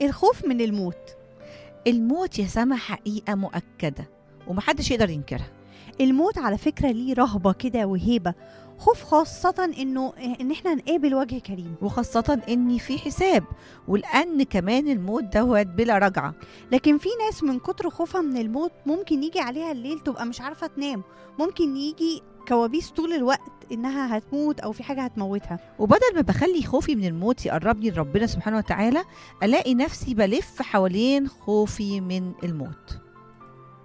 الخوف من الموت الموت يا سما حقيقة مؤكدة ومحدش يقدر ينكرها الموت على فكرة ليه رهبة كده وهيبة خوف خاصة انه ان احنا نقابل وجه كريم وخاصة إن في حساب ولأن كمان الموت دوت بلا رجعة لكن في ناس من كتر خوفها من الموت ممكن يجي عليها الليل تبقى مش عارفة تنام ممكن يجي كوابيس طول الوقت انها هتموت او في حاجة هتموتها وبدل ما بخلي خوفي من الموت يقربني لربنا سبحانه وتعالى ألاقي نفسي بلف حوالين خوفي من الموت